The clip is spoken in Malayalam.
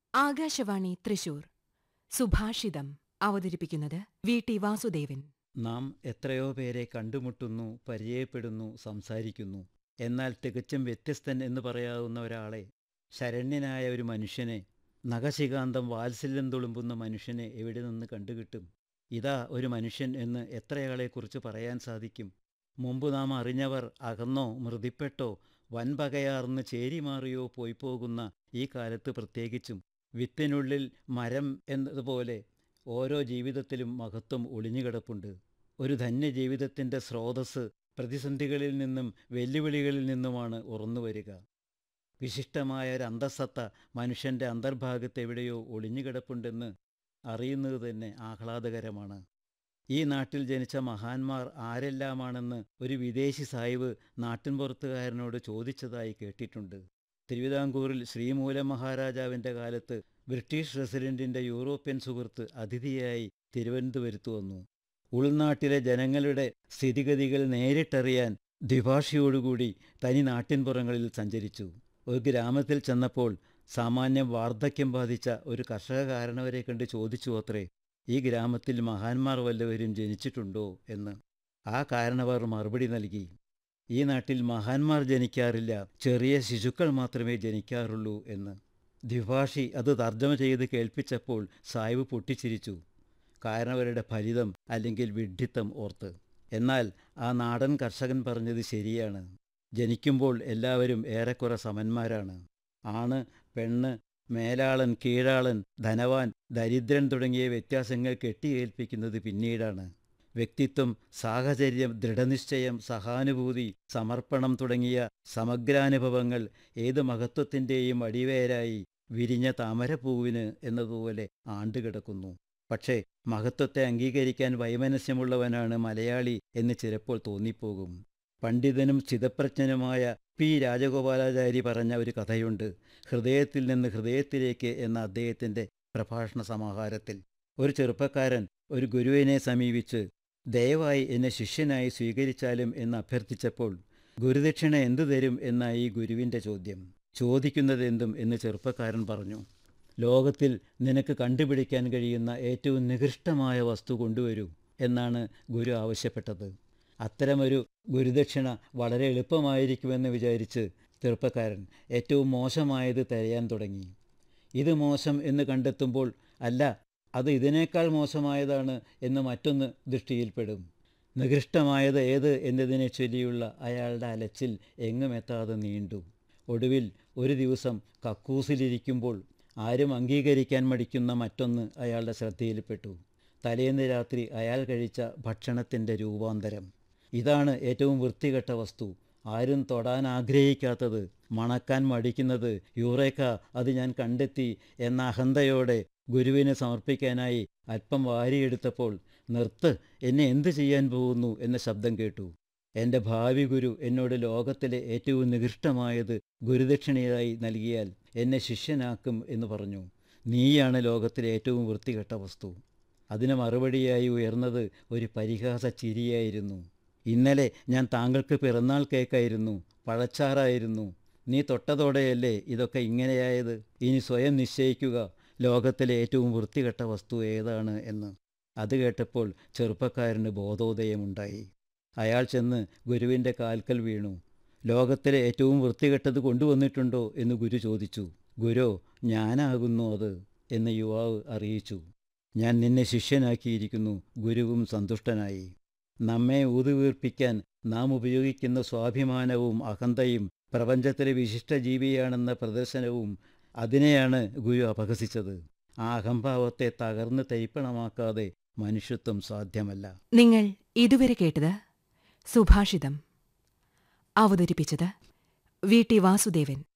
ആകാശവാണി തൃശൂർ സുഭാഷിതം അവതരിപ്പിക്കുന്നത് വി ടി വാസുദേവൻ നാം എത്രയോ പേരെ കണ്ടുമുട്ടുന്നു പരിചയപ്പെടുന്നു സംസാരിക്കുന്നു എന്നാൽ തികച്ചും വ്യത്യസ്തൻ എന്ന് പറയാവുന്ന ഒരാളെ ശരണ്യനായ ഒരു മനുഷ്യനെ നഖശികാന്തം വാത്സല്യം തുളുമ്പുന്ന മനുഷ്യനെ എവിടെ നിന്ന് കണ്ടുകിട്ടും ഇതാ ഒരു മനുഷ്യൻ എന്ന് എത്രയാളെക്കുറിച്ച് പറയാൻ സാധിക്കും മുമ്പ് നാം അറിഞ്ഞവർ അകന്നോ മൃതിപ്പെട്ടോ വൻപകയാർന്ന് ചേരിമാറിയോ പോയി പോകുന്ന ഈ കാലത്ത് പ്രത്യേകിച്ചും വിത്തിനുള്ളിൽ മരം എന്നതുപോലെ ഓരോ ജീവിതത്തിലും മഹത്വം ഒളിഞ്ഞുകിടപ്പുണ്ട് ഒരു ധന്യജീവിതത്തിൻ്റെ സ്രോതസ്സ് പ്രതിസന്ധികളിൽ നിന്നും വെല്ലുവിളികളിൽ നിന്നുമാണ് ഉറന്നുവരിക വിശിഷ്ടമായ ഒരു അന്തസ്സത്ത മനുഷ്യൻ്റെ അന്തർഭാഗത്ത് എവിടെയോ ഒളിഞ്ഞുകിടപ്പുണ്ടെന്ന് അറിയുന്നത് തന്നെ ആഹ്ലാദകരമാണ് ഈ നാട്ടിൽ ജനിച്ച മഹാന്മാർ ആരെല്ലാമാണെന്ന് ഒരു വിദേശി സാഹിബ് നാട്ടിൻപുറത്തുകാരനോട് ചോദിച്ചതായി കേട്ടിട്ടുണ്ട് തിരുവിതാംകൂറിൽ ശ്രീമൂലം മഹാരാജാവിൻ്റെ കാലത്ത് ബ്രിട്ടീഷ് റെസിഡൻറ്റിൻ്റെ യൂറോപ്യൻ സുഹൃത്ത് അതിഥിയായി തിരുവനന്തപുരത്ത് വന്നു ഉൾനാട്ടിലെ ജനങ്ങളുടെ സ്ഥിതിഗതികൾ നേരിട്ടറിയാൻ ദ്വിഭാഷയോടുകൂടി തനി നാട്ടിൻപുറങ്ങളിൽ സഞ്ചരിച്ചു ഒരു ഗ്രാമത്തിൽ ചെന്നപ്പോൾ സാമാന്യം വാർദ്ധക്യം ബാധിച്ച ഒരു കർഷകകാരനവരെ കണ്ട് ചോദിച്ചു അത്രേ ഈ ഗ്രാമത്തിൽ മഹാന്മാർ വല്ലവരും ജനിച്ചിട്ടുണ്ടോ എന്ന് ആ കാരണവർ മറുപടി നൽകി ഈ നാട്ടിൽ മഹാന്മാർ ജനിക്കാറില്ല ചെറിയ ശിശുക്കൾ മാത്രമേ ജനിക്കാറുള്ളൂ എന്ന് ദ്വിഭാഷി അത് തർജ്ജമ ചെയ്ത് കേൾപ്പിച്ചപ്പോൾ സായിബ് പൊട്ടിച്ചിരിച്ചു കാരണവരുടെ ഫലിതം അല്ലെങ്കിൽ വിഡ്ഢിത്തം ഓർത്ത് എന്നാൽ ആ നാടൻ കർഷകൻ പറഞ്ഞത് ശരിയാണ് ജനിക്കുമ്പോൾ എല്ലാവരും ഏറെക്കുറെ സമന്മാരാണ് ആണ് പെണ്ണ് മേലാളൻ കീഴാളൻ ധനവാൻ ദരിദ്രൻ തുടങ്ങിയ വ്യത്യാസങ്ങൾ കെട്ടിയേൽപ്പിക്കുന്നത് പിന്നീടാണ് വ്യക്തിത്വം സാഹചര്യം ദൃഢനിശ്ചയം സഹാനുഭൂതി സമർപ്പണം തുടങ്ങിയ സമഗ്രാനുഭവങ്ങൾ ഏത് മഹത്വത്തിൻ്റെയും അടിവേരായി വിരിഞ്ഞ താമരപ്പൂവിന് എന്നതുപോലെ ആണ്ടുകിടക്കുന്നു പക്ഷേ മഹത്വത്തെ അംഗീകരിക്കാൻ വൈമനസ്യമുള്ളവനാണ് മലയാളി എന്ന് ചിലപ്പോൾ തോന്നിപ്പോകും പണ്ഡിതനും സ്ഥിതപ്രജ്ഞനുമായ പി രാജഗോപാലാചാരി പറഞ്ഞ ഒരു കഥയുണ്ട് ഹൃദയത്തിൽ നിന്ന് ഹൃദയത്തിലേക്ക് എന്ന അദ്ദേഹത്തിൻ്റെ പ്രഭാഷണ സമാഹാരത്തിൽ ഒരു ചെറുപ്പക്കാരൻ ഒരു ഗുരുവിനെ സമീപിച്ച് ദയവായി എന്നെ ശിഷ്യനായി സ്വീകരിച്ചാലും എന്ന് അഭ്യർത്ഥിച്ചപ്പോൾ ഗുരുദക്ഷിണ എന്തു തരും എന്നായി ഗുരുവിൻ്റെ ചോദ്യം ചോദിക്കുന്നതെന്തും എന്ന് ചെറുപ്പക്കാരൻ പറഞ്ഞു ലോകത്തിൽ നിനക്ക് കണ്ടുപിടിക്കാൻ കഴിയുന്ന ഏറ്റവും നികൃഷ്ടമായ വസ്തു കൊണ്ടുവരൂ എന്നാണ് ഗുരു ആവശ്യപ്പെട്ടത് അത്തരമൊരു ഗുരുദക്ഷിണ വളരെ എളുപ്പമായിരിക്കുമെന്ന് വിചാരിച്ച് ചെറുപ്പക്കാരൻ ഏറ്റവും മോശമായത് തിരയാൻ തുടങ്ങി ഇത് മോശം എന്ന് കണ്ടെത്തുമ്പോൾ അല്ല അത് ഇതിനേക്കാൾ മോശമായതാണ് എന്ന് മറ്റൊന്ന് ദൃഷ്ടിയിൽപ്പെടും നികൃഷ്ടമായത് ഏത് എന്നതിനെ ചൊല്ലിയുള്ള അയാളുടെ അലച്ചിൽ എങ്ങുമെത്താതെ നീണ്ടു ഒടുവിൽ ഒരു ദിവസം കക്കൂസിലിരിക്കുമ്പോൾ ആരും അംഗീകരിക്കാൻ മടിക്കുന്ന മറ്റൊന്ന് അയാളുടെ ശ്രദ്ധയിൽപ്പെട്ടു തലേന്ന് രാത്രി അയാൾ കഴിച്ച ഭക്ഷണത്തിൻ്റെ രൂപാന്തരം ഇതാണ് ഏറ്റവും വൃത്തികെട്ട വസ്തു ആരും തൊടാൻ ആഗ്രഹിക്കാത്തത് മണക്കാൻ മടിക്കുന്നത് യൂറേക്ക അത് ഞാൻ കണ്ടെത്തി എന്ന അഹന്തയോടെ ഗുരുവിന് സമർപ്പിക്കാനായി അല്പം വാരിയെടുത്തപ്പോൾ നിർത്ത് എന്നെ എന്ത് ചെയ്യാൻ പോകുന്നു എന്ന ശബ്ദം കേട്ടു എൻ്റെ ഭാവി ഗുരു എന്നോട് ലോകത്തിലെ ഏറ്റവും നികൃഷ്ടമായത് ഗുരുദക്ഷിണയായി നൽകിയാൽ എന്നെ ശിഷ്യനാക്കും എന്ന് പറഞ്ഞു നീയാണ് ലോകത്തിലെ ഏറ്റവും വൃത്തികെട്ട വസ്തു അതിന് മറുപടിയായി ഉയർന്നത് ഒരു പരിഹാസ ചിരിയായിരുന്നു ഇന്നലെ ഞാൻ താങ്കൾക്ക് പിറന്നാൾ കേക്കായിരുന്നു പഴച്ചാറായിരുന്നു നീ തൊട്ടതോടെയല്ലേ ഇതൊക്കെ ഇങ്ങനെയായത് ഇനി സ്വയം നിശ്ചയിക്കുക ലോകത്തിലെ ഏറ്റവും വൃത്തികെട്ട വസ്തു ഏതാണ് എന്ന് അത് കേട്ടപ്പോൾ ചെറുപ്പക്കാരന് ബോധോദയമുണ്ടായി അയാൾ ചെന്ന് ഗുരുവിൻ്റെ കാൽക്കൽ വീണു ലോകത്തിലെ ഏറ്റവും വൃത്തികെട്ടത് കൊണ്ടുവന്നിട്ടുണ്ടോ എന്ന് ഗുരു ചോദിച്ചു ഗുരു ഞാനാകുന്നു അത് എന്ന് യുവാവ് അറിയിച്ചു ഞാൻ നിന്നെ ശിഷ്യനാക്കിയിരിക്കുന്നു ഗുരുവും സന്തുഷ്ടനായി നമ്മെ ഊതുവീർപ്പിക്കാൻ നാം ഉപയോഗിക്കുന്ന സ്വാഭിമാനവും അഹന്തയും പ്രപഞ്ചത്തിലെ വിശിഷ്ട ജീവിയാണെന്ന പ്രദർശനവും അതിനെയാണ് ഗുരു അപഹസിച്ചത് ആ അഹംഭാവത്തെ തകർന്ന് തൈപ്പണമാക്കാതെ മനുഷ്യത്വം സാധ്യമല്ല നിങ്ങൾ ഇതുവരെ കേട്ടത് സുഭാഷിതം അവതരിപ്പിച്ചത് വി ടി വാസുദേവൻ